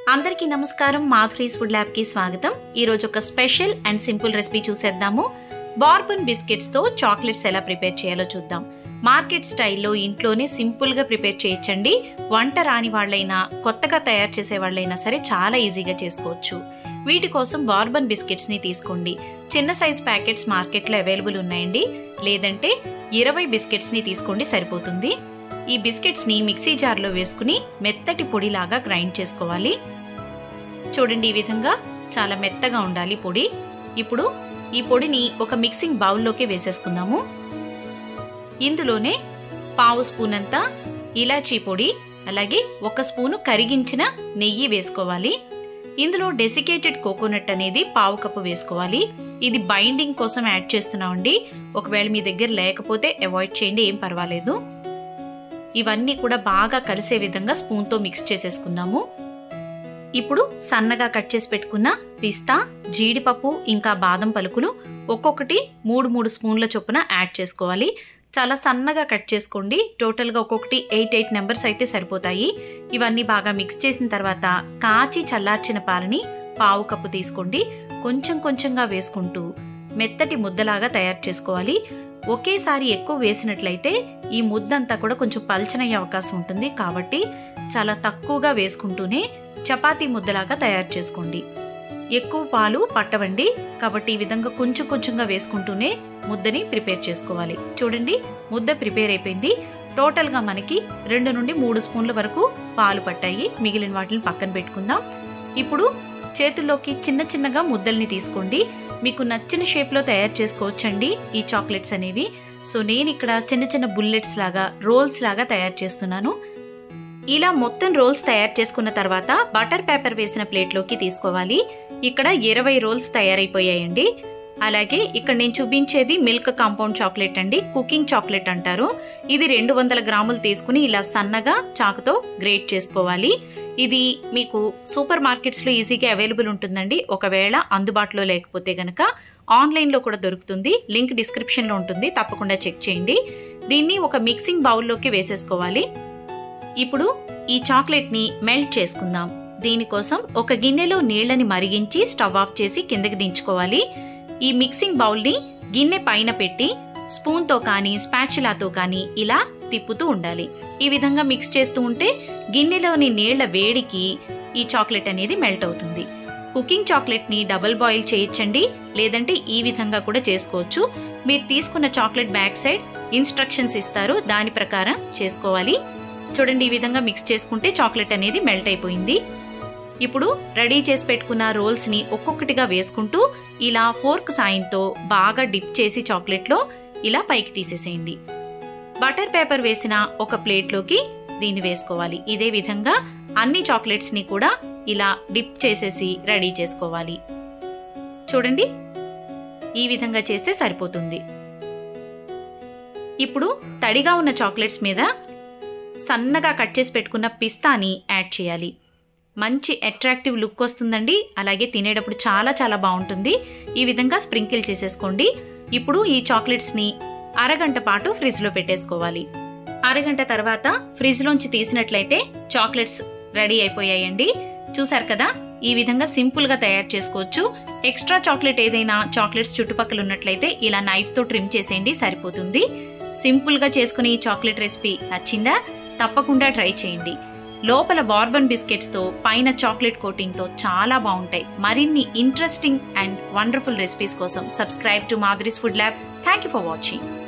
అందరికీ నమస్కారం Madhuri's food lab కి స్వాగతం ఈ రోజు ఒక స్పెషల్ అండ్ సింపుల్ రెసిపీ చూసేద్దాము బార్బన్ బిస్కెట్స్ తో చాక్లెట్స్ ఎలా ప్రిపేర్ చేయాలో చూద్దాం మార్కెట్ స్టైల్లో ఇంట్లోనే సింపుల్ గా ప్రిపేర్ చేయొచ్చండి వంట రాని వాళ్ళైనా కొత్తగా తయారు చేసే వాళ్ళైనా సరే చాలా ఈజీగా చేసుకోవచ్చు వీటి కోసం బార్బన్ బిస్కెట్స్ ని తీసుకోండి చిన్న సైజ్ ప్యాకెట్స్ మార్కెట్లో అవైలబుల్ ఉన్నాయండి లేదంటే ఇరవై బిస్కెట్స్ ని తీసుకోండి సరిపోతుంది ఈ బిస్కెట్స్ ని మిక్సీ జార్లో వేసుకుని మెత్తటి పొడిలాగా గ్రైండ్ చేసుకోవాలి చూడండి ఈ విధంగా చాలా మెత్తగా ఉండాలి పొడి ఇప్పుడు ఈ పొడిని ఒక మిక్సింగ్ బౌల్లోకి వేసేసుకుందాము ఇందులోనే పావు స్పూన్ అంతా ఇలాచీ పొడి అలాగే ఒక స్పూను కరిగించిన నెయ్యి వేసుకోవాలి ఇందులో డెసికేటెడ్ కోకోనట్ అనేది పావు కప్పు వేసుకోవాలి ఇది బైండింగ్ కోసం యాడ్ చేస్తున్నామండి ఒకవేళ మీ దగ్గర లేకపోతే అవాయిడ్ చేయండి ఏం పర్వాలేదు ఇవన్నీ కూడా బాగా కలిసే విధంగా స్పూన్తో మిక్స్ చేసేసుకుందాము ఇప్పుడు సన్నగా కట్ చేసి పెట్టుకున్న పిస్తా జీడిపప్పు ఇంకా బాదం పలుకులు ఒక్కొక్కటి మూడు మూడు స్పూన్ల చొప్పున యాడ్ చేసుకోవాలి చాలా సన్నగా కట్ చేసుకోండి టోటల్గా ఒక్కొక్కటి ఎయిట్ ఎయిట్ నెంబర్స్ అయితే సరిపోతాయి ఇవన్నీ బాగా మిక్స్ చేసిన తర్వాత కాచి చల్లార్చిన పాలని పావు కప్పు తీసుకోండి కొంచెం కొంచెంగా వేసుకుంటూ మెత్తటి ముద్దలాగా తయారు చేసుకోవాలి ఒకేసారి ఎక్కువ వేసినట్లయితే ఈ ముద్దంతా కూడా కొంచెం పల్చనయ్యే అవకాశం ఉంటుంది కాబట్టి చాలా తక్కువగా వేసుకుంటూనే చపాతీ ముద్దలాగా తయారు చేసుకోండి ఎక్కువ పాలు పట్టవండి కాబట్టి ఈ విధంగా కొంచెం కొంచెంగా వేసుకుంటూనే ముద్దని ప్రిపేర్ చేసుకోవాలి చూడండి ముద్ద ప్రిపేర్ అయిపోయింది టోటల్గా మనకి రెండు నుండి మూడు స్పూన్ల వరకు పాలు పట్టాయి మిగిలిన వాటిని పక్కన పెట్టుకుందాం ఇప్పుడు చేతుల్లోకి చిన్న చిన్నగా ముద్దల్ని తీసుకోండి మీకు నచ్చిన షేప్లో తయారు చేసుకోవచ్చండి ఈ చాక్లెట్స్ అనేవి సో నేను ఇక్కడ చిన్న చిన్న బుల్లెట్స్ లాగా రోల్స్ లాగా తయారు చేస్తున్నాను ఇలా మొత్తం రోల్స్ తయారు చేసుకున్న తర్వాత బటర్ పేపర్ వేసిన ప్లేట్లోకి తీసుకోవాలి ఇక్కడ ఇరవై రోల్స్ తయారైపోయాయండి అలాగే ఇక్కడ నేను చూపించేది మిల్క్ కాంపౌండ్ చాక్లెట్ అండి కుకింగ్ చాక్లెట్ అంటారు ఇది రెండు వందల గ్రాములు తీసుకుని ఇలా సన్నగా చాకుతో గ్రేట్ చేసుకోవాలి ఇది మీకు సూపర్ మార్కెట్స్లో ఈజీగా అవైలబుల్ ఉంటుందండి ఒకవేళ అందుబాటులో లేకపోతే గనక ఆన్లైన్లో కూడా దొరుకుతుంది లింక్ డిస్క్రిప్షన్లో ఉంటుంది తప్పకుండా చెక్ చేయండి దీన్ని ఒక మిక్సింగ్ బౌల్లోకి వేసేసుకోవాలి ఇప్పుడు ఈ చాక్లెట్ని మెల్ట్ చేసుకుందాం దీనికోసం ఒక గిన్నెలో నీళ్లని మరిగించి స్టవ్ ఆఫ్ చేసి కిందకి దించుకోవాలి ఈ మిక్సింగ్ బౌల్ని గిన్నె పైన పెట్టి స్పూన్తో కానీ స్పాచులాతో కానీ ఇలా తిప్పుతూ ఉండాలి ఈ విధంగా మిక్స్ చేస్తూ ఉంటే గిన్నెలోని నీళ్ల వేడికి ఈ చాక్లెట్ అనేది మెల్ట్ అవుతుంది కుకింగ్ చాక్లెట్ని డబుల్ బాయిల్ చేయొచ్చండి లేదంటే ఈ విధంగా కూడా చేసుకోవచ్చు మీరు తీసుకున్న చాక్లెట్ బ్యాక్ సైడ్ ఇన్స్ట్రక్షన్స్ ఇస్తారు దాని ప్రకారం చేసుకోవాలి చూడండి ఈ విధంగా మిక్స్ చేసుకుంటే చాక్లెట్ అనేది మెల్ట్ అయిపోయింది ఇప్పుడు రెడీ చేసి పెట్టుకున్న రోల్స్ని ఒక్కొక్కటిగా వేసుకుంటూ ఇలా ఫోర్క్ సాయంతో బాగా డిప్ చేసి చాక్లెట్లో ఇలా పైకి తీసేసేయండి బటర్ పేపర్ వేసిన ఒక ప్లేట్లోకి దీన్ని వేసుకోవాలి ఇదే విధంగా అన్ని చాక్లెట్స్ని కూడా ఇలా డిప్ చేసేసి రెడీ చేసుకోవాలి చూడండి ఈ విధంగా చేస్తే సరిపోతుంది ఇప్పుడు తడిగా ఉన్న చాక్లెట్స్ మీద సన్నగా కట్ చేసి పెట్టుకున్న పిస్తాని యాడ్ చేయాలి మంచి అట్రాక్టివ్ లుక్ వస్తుందండి అలాగే తినేటప్పుడు చాలా చాలా బాగుంటుంది ఈ విధంగా స్ప్రింకిల్ చేసేసుకోండి ఇప్పుడు ఈ చాక్లెట్స్ని అరగంట పాటు ఫ్రిడ్జ్లో పెట్టేసుకోవాలి అరగంట తర్వాత ఫ్రిడ్జ్లోంచి తీసినట్లయితే చాక్లెట్స్ రెడీ అయిపోయాయండి చూసారు కదా ఈ విధంగా సింపుల్గా తయారు చేసుకోవచ్చు ఎక్స్ట్రా చాక్లెట్ ఏదైనా చాక్లెట్స్ చుట్టుపక్కల ఉన్నట్లయితే ఇలా నైఫ్తో ట్రిమ్ చేసేయండి సరిపోతుంది సింపుల్గా చేసుకునే ఈ చాక్లెట్ రెసిపీ నచ్చిందా తప్పకుండా ట్రై చేయండి లోపల బార్బన్ బిస్కెట్స్తో పైన చాక్లెట్ కోటింగ్తో చాలా బాగుంటాయి మరిన్ని ఇంట్రెస్టింగ్ అండ్ వండర్ఫుల్ రెసిపీస్ కోసం subscribe to Madhuri's food lab thank you for watching